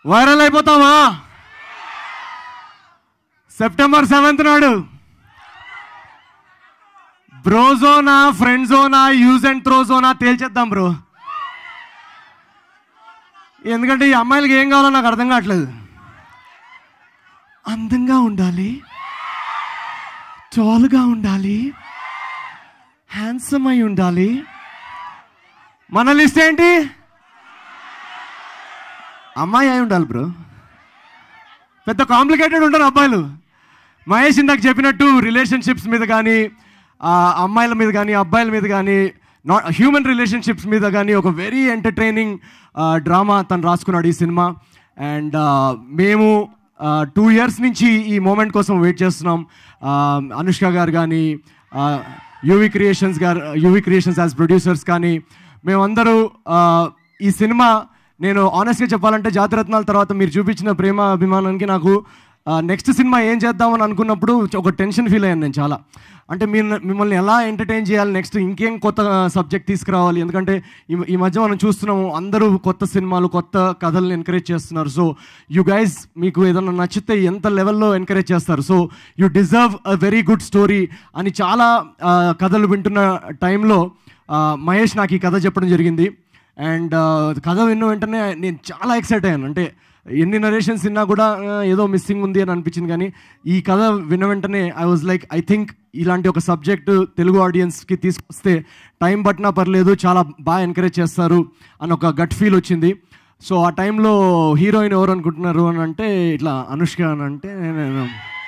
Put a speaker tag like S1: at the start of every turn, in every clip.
S1: viral అయిపోతామా September seventh నాడు బ్రోజోనా friend జోనా యూజ్ అండ్ త్రో జోనా తేల్చేద్దాం బ్రో ఎందుకంటే ఈ అమ్మాయిలకి ఏం కావాలో నాకు అర్థం కావట్లేదు అందంగా ఉండాలి టాల్గా ఉండాలి హ్యాండ్సమ్ అయి ఉండాలి మన లిస్ట్ ఏంటి అమ్మాయి అయి ఉండాలి బ్రో పెద్ద కాంప్లికేటెడ్ ఉంటారు అబ్బాయిలు మహేష్ ఇందాక చెప్పినట్టు రిలేషన్షిప్స్ మీద కానీ ఆ, అమ్మాయిల మీద కానీ అబ్బాయిల మీద కానీ నాట్ హ్యూమన్ రిలేషన్షిప్స్ మీద కానీ ఒక వెరీ ఎంటర్టైనింగ్ డ్రామా తను రాసుకున్నాడు ఈ సినిమా అండ్ మేము టూ ఇయర్స్ నుంచి ఈ మూమెంట్ కోసం వెయిట్ చేస్తున్నాం ఆ, అనుష్క గారు కానీ యూవి క్రియేషన్స్ గారు యూవి క్రియేషన్స్ యాజ్ ప్రొడ్యూసర్స్ కానీ మేమందరూ ఆ, ఈ సినిమా నేను ఆనెస్ట్గా చెప్పాలంటే జాతిరత్నాల తర్వాత మీరు చూపించిన ప్రేమ అభిమానానికి నాకు నెక్స్ట్ సినిమా ఏం చేద్దామని అనుకున్నప్పుడు ఒక టెన్షన్ ఫీల్ అయ్యాను నేను చాలా అంటే మీరు మిమ్మల్ని ఎలా ఎంటర్టైన్ చేయాలి నెక్స్ట్ ఇంకేం కొత్త సబ్జెక్ట్ తీసుకురావాలి ఎందుకంటే ఈ ఈ మధ్య మనం చూస్తున్నాము అందరూ కొత్త సినిమాలు కొత్త కథలను ఎంకరేజ్ చేస్తున్నారు సో యు గైజ్ మీకు ఏదైనా నచ్చితే ఎంత లెవెల్లో ఎంకరేజ్ చేస్తారు so you deserve a very good story అని చాలా ఆ, కథలు వింటున్న టైంలో ఆ, మహేష్ నాకు ఈ కథ చెప్పడం జరిగింది అండ్ కథ విన్న వెంటనే నేను చాలా ఎక్సైట్ అయ్యాను అంటే ఎన్ని నరేషన్స్ విన్నా కూడా ఆ, ఏదో మిస్సింగ్ ఉంది అని అనిపించింది కానీ ఈ కథ విన్న వెంటనే I was like I think ఇలాంటి ఒక సబ్జెక్ట్ తెలుగు ఆడియన్స్కి తీసుకొస్తే టైం పట్టినా పర్లేదు చాలా బాగా ఎంకరేజ్ చేస్తారు అని ఒక గట్ ఫీల్ వచ్చింది సో ఆ టైంలో హీరోయిన్ ఎవరు అనుకుంటున్నారు అని అంటే ఇట్లా అనుష్క అని అంటే నేను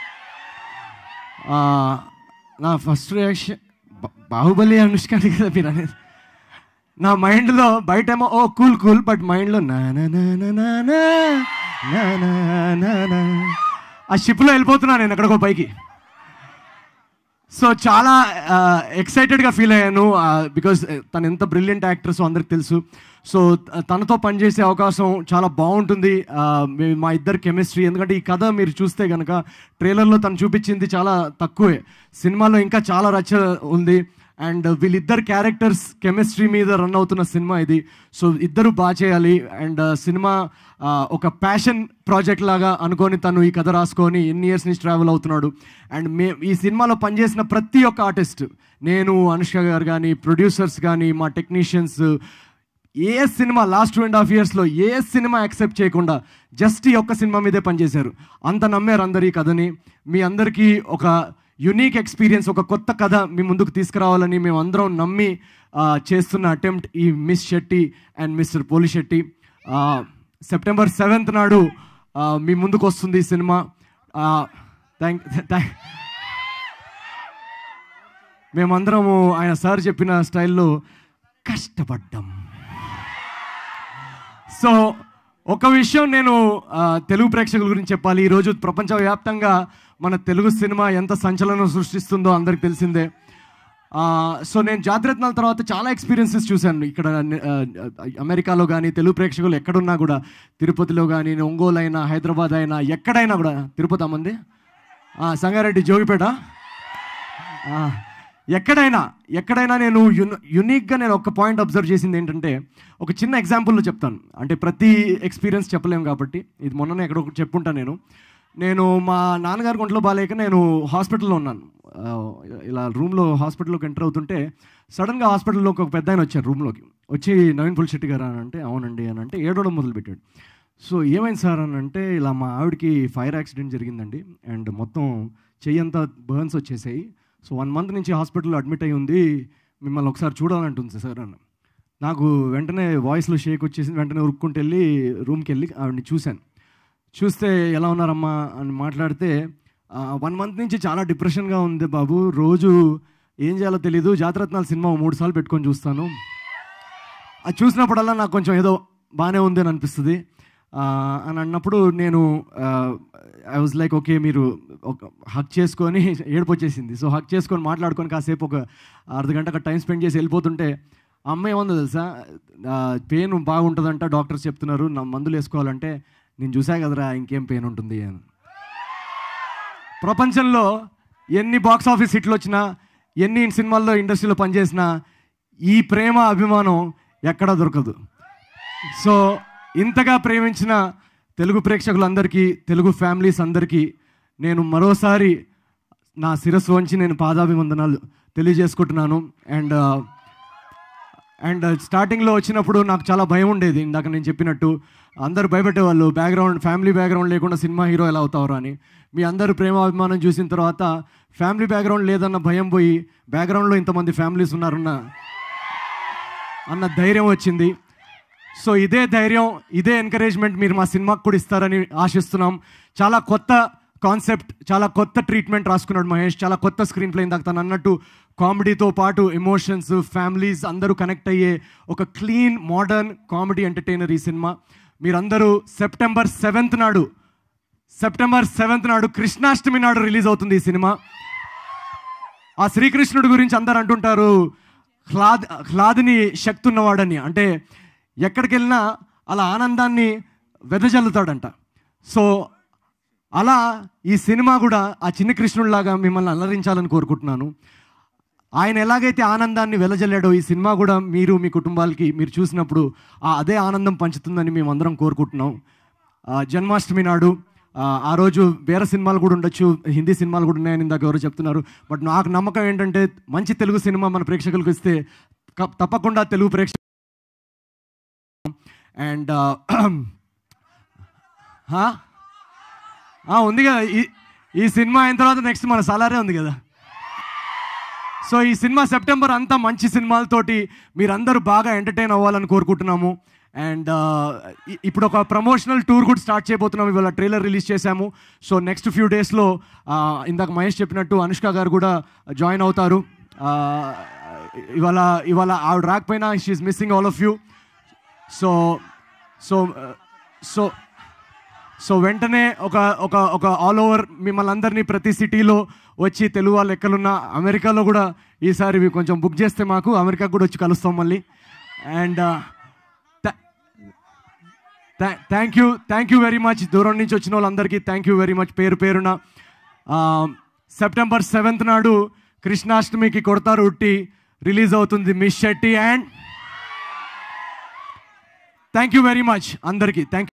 S1: ఆ, నా ఫస్ట్ రియాక్షన్ బాహుబలి అనుష్క అని కదా మీరు అనేది నా మైండ్లో బయటేమో ఓ కూల్ కూల్ బట్ మైండ్లో నా నా నా నా నా నా నా నా నా నా ఆ షిప్లో వెళ్ళిపోతున్నా నేను ఎక్కడికో పైకి సో చాలా ఎక్సైటెడ్గా ఫీల్ అయ్యాను బికాస్ తను ఎంత బ్రిలియంట్ యాక్ట్రెస్ అందరికి తెలుసు సో తనతో పనిచేసే అవకాశం చాలా బాగుంటుంది ఆ, మే- మా ఇద్దరు కెమిస్ట్రీ ఎందుకంటే ఈ కథ మీరు చూస్తే కనుక ట్రైలర్లో తను చూపించింది చాలా తక్కువే సినిమాలో ఇంకా చాలా రచ ఉంది అండ్ వీళ్ళిద్దరు క్యారెక్టర్స్ కెమిస్ట్రీ మీద రన్ అవుతున్న సినిమా ఇది సో ఇద్దరు బాగా చేయాలి అండ్ సినిమా ఆ, ఒక ప్యాషన్ ప్రాజెక్ట్ లాగా అనుకొని తను ఈ కథ రాసుకొని ఎన్ని ఇయర్స్ నుంచి ట్రావెల్ అవుతున్నాడు అండ్ మే ఈ సినిమాలో పనిచేసిన ప్రతి ఒక్క ఆర్టిస్ట్ నేను అనుష్క గారు కానీ ప్రొడ్యూసర్స్ కానీ మా టెక్నీషియన్స్ ఏ cinema last two and half ఇయర్స్లో ఏ సినిమా యాక్సెప్ట్ చేయకుండా జస్ట్ ఈ ఒక్క సినిమా మీదే పనిచేశారు అంత నమ్మారు అందరు ఈ కథని మీ అందరికీ ఒక యునీక్ ఎక్స్పీరియన్స్ ఒక కొత్త కథ మీ ముందుకు తీసుకురావాలని మేము అందరం నమ్మి ఆ, చేస్తున్న అటెంప్ట్ ఈ మిస్ శెట్టి అండ్ మిస్టర్ పోలి శెట్టి ఆ, సెప్టెంబర్ సెవెంత్ నాడు ఆ, మీ ముందుకు వస్తుంది ఈ సినిమా థ్యాంక్ థ్యాంక్ మేమందరము ఆయన సార్ చెప్పిన స్టైల్లో కష్టపడ్డాం సో ఒక విషయం నేను ఆ, తెలుగు ప్రేక్షకుల గురించి చెప్పాలి ఈరోజు ప్రపంచవ్యాప్తంగా మన తెలుగు సినిమా ఎంత సంచలనం సృష్టిస్తుందో అందరికి తెలిసిందే ఆ, సో నేను జాతిరత్నాల తర్వాత చాలా ఎక్స్పీరియన్సెస్ చూశాను ఇక్కడ ఆ, అమెరికాలో కానీ తెలుగు ప్రేక్షకులు ఎక్కడున్నా కూడా తిరుపతిలో కానీ ఒంగోలు అయినా హైదరాబాద్ అయినా ఎక్కడైనా కూడా తిరుపతి అమ్మంది ఆ, సంగారెడ్డి జోగిపేట ఆ, ఎక్కడైనా ఎక్కడైనా నేను యున్ యునిక్గా నేను ఒక పాయింట్ అబ్జర్వ్ చేసింది ఏంటంటే ఒక చిన్న ఎగ్జాంపుల్లో చెప్తాను అంటే ప్రతి ఎక్స్పీరియన్స్ చెప్పలేము కాబట్టి ఇది మొన్ననే ఎక్కడో ఒకటి చెప్పుంటాను నేను నేను మా నాన్నగారి ఒంట్లో బాగాలేక నేను హాస్పిటల్లో ఉన్నాను ఆ, ఇలా రూమ్లో హాస్పిటల్లోకి ఎంటర్ అవుతుంటే సడన్గా హాస్పిటల్లోకి ఒక పెద్ద ఆయన వచ్చారు రూమ్లోకి వచ్చి నవీన్ పులిశెట్టి గారు అని అంటే అవునండి అని అంటే ఏడవడం మొదలుపెట్టాడు సో ఏమైంది సార్ అని అంటే ఇలా మా ఆవిడకి ఫైర్ యాక్సిడెంట్ జరిగిందండి అండ్ మొత్తం చెయ్యంతా బర్న్స్ వచ్చేసాయి సో వన్ మంత్ నుంచి హాస్పిటల్లో అడ్మిట్ అయి ఉంది మిమ్మల్ని ఒకసారి చూడాలంటుంది సార్ అని నాకు వెంటనే వాయిస్లో షేక్ వచ్చేసి వెంటనే ఉరుక్కుంటూ వెళ్ళి రూమ్కి వెళ్ళి ఆవిడని చూశాను చూస్తే ఎలా ఉన్నారమ్మా అని మాట్లాడితే వన్ మంత్ నుంచి చాలా డిప్రెషన్గా ఉంది బాబు రోజు ఏం చేయాలో తెలీదు జాతరత్నాల సినిమా ఓ మూడు సార్లు పెట్టుకొని చూస్తాను అది చూసినప్పుడల్లా నాకు కొంచెం ఏదో బాగానే ఉంది అని అనిపిస్తుంది ఆ, అని అన్నప్పుడు నేను ఐ వాజ్ లైక్ ఓకే మీరు ఒక హక్ చేసుకొని ఏడుపు వచ్చేసింది సో హక్ చేసుకొని మాట్లాడుకొని కాసేపు ఒక అర్ధ గంట అక్కడ టైం స్పెండ్ చేసి వెళ్ళిపోతుంటే ఆ అమ్మాయి ఏముందో తెలుసా పెయిన్ బాగుంటుందంట డాక్టర్స్ చెప్తున్నారు నా మందులు వేసుకోవాలంటే నేను చూసా కదరా ఇంకేం పెయిన్ ఉంటుంది అని ప్రపంచంలో ఎన్ని బాక్స్ ఆఫీస్ హిట్లు వచ్చినా ఎన్ని సినిమాల్లో ఇండస్ట్రీలో పనిచేసినా ఈ ప్రేమ అభిమానం ఎక్కడా దొరకదు సో ఇంతగా ప్రేమించిన తెలుగు ప్రేక్షకులందరికీ తెలుగు ఫ్యామిలీస్ అందరికీ నేను మరోసారి నా శిరస్సు వంచి నేను పాదాభివందనాలు తెలియజేసుకుంటున్నాను అండ్ అండ్ స్టార్టింగ్లో వచ్చినప్పుడు నాకు చాలా భయం ఉండేది ఇందాక నేను చెప్పినట్టు అందరు భయపెట్టేవాళ్ళు బ్యాక్గ్రౌండ్ ఫ్యామిలీ బ్యాక్గ్రౌండ్ లేకుండా సినిమా హీరో ఎలా అవుతారు అని మీ అందరు ప్రేమాభిమానం చూసిన తర్వాత ఫ్యామిలీ బ్యాక్గ్రౌండ్ లేదన్న భయం పోయి బ్యాక్గ్రౌండ్లో ఇంతమంది ఫ్యామిలీస్ ఉన్నారన్న అన్న ధైర్యం వచ్చింది సో ఇదే ధైర్యం ఇదే ఎంకరేజ్మెంట్ మీరు మా సినిమాకు కూడా ఇస్తారని ఆశిస్తున్నాం చాలా కొత్త కాన్సెప్ట్ చాలా కొత్త ట్రీట్మెంట్ రాసుకున్నాడు మహేష్ చాలా కొత్త స్క్రీన్ ప్లే ఇందాక తను అన్నట్టు కామెడీతో పాటు ఎమోషన్స్ ఫ్యామిలీస్ అందరూ కనెక్ట్ అయ్యే ఒక క్లీన్ మోడర్న్ కామెడీ ఎంటర్టైనర్ ఈ సినిమా మీరందరూ సెప్టెంబర్ సెవెంత్ నాడు సెప్టెంబర్ సెవెంత్ నాడు కృష్ణాష్టమి నాడు రిలీజ్ అవుతుంది ఈ సినిమా ఆ శ్రీకృష్ణుడి గురించి అందరు అంటుంటారు హ్లాద్ హ్లాదిని శక్తి ఉన్నవాడని అంటే ఎక్కడికి వెళ్ళినా అలా ఆనందాన్ని వెదజల్లుతాడంట సో అలా ఈ సినిమా కూడా ఆ చిన్న కృష్ణుడిలాగా మిమ్మల్ని అలరించాలని కోరుకుంటున్నాను ఆయన ఎలాగైతే ఆనందాన్ని వెలజల్లాడో ఈ సినిమా కూడా మీరు మీ కుటుంబాలకి మీరు చూసినప్పుడు ఆ అదే ఆనందం పంచుతుందని మేము అందరం కోరుకుంటున్నాం ఆ, జన్మాష్టమి నాడు ఆ, ఆ రోజు వేరే సినిమాలు కూడా ఉండొచ్చు హిందీ సినిమాలు కూడా ఉన్నాయని ఇందాక ఎవరు చెప్తున్నారు బట్ నాకు నమ్మకం ఏంటంటే మంచి తెలుగు సినిమా మన ప్రేక్షకులకు ఇస్తే క- తప్పకుండా తెలుగు ప్రేక్ష అండ్ ఉంది కదా ఈ ఈ సినిమా అయిన తర్వాత నెక్స్ట్ మన సలారే ఉంది కదా సో ఈ సినిమా సెప్టెంబర్ అంతా మంచి సినిమాలతోటి మీరందరూ బాగా ఎంటర్టైన్ అవ్వాలని కోరుకుంటున్నాము అండ్ ఇప్పుడు ఒక ప్రమోషనల్ టూర్ కూడా స్టార్ట్ చేయబోతున్నాం ఇవాళ ట్రైలర్ రిలీజ్ చేశాము సో నెక్స్ట్ ఫ్యూ డేస్లో ఇందాక మహేష్ చెప్పినట్టు అనుష్క గారు కూడా జాయిన్ అవుతారు ఆ, ఇవాళ ఇవాళ ఆవిడ రాకపోయినా she's missing all of you so so so so వెంటనే ఒక ఒక ఒక ఆల్ ఓవర్ మిమ్మల్ని అందరినీ ప్రతి సిటీలో వచ్చి తెలుగు వాళ్ళు ఎక్కడున్నా అమెరికాలో కూడా ఈసారి ఇవి కొంచెం బుక్ చేస్తే మాకు అమెరికా కూడా వచ్చి కలుస్తాం మళ్ళీ and thank you thank you very much దూరం నుంచి వచ్చిన వాళ్ళందరికీ థ్యాంక్ యూ వెరీ మచ్ పేరు పేరున సెప్టెంబర్ సెవెంత్ నాడు కృష్ణాష్టమికి కొడతారు ఉట్టి రిలీజ్ అవుతుంది miss Shetty and thank you very much అందరికీ థ్యాంక్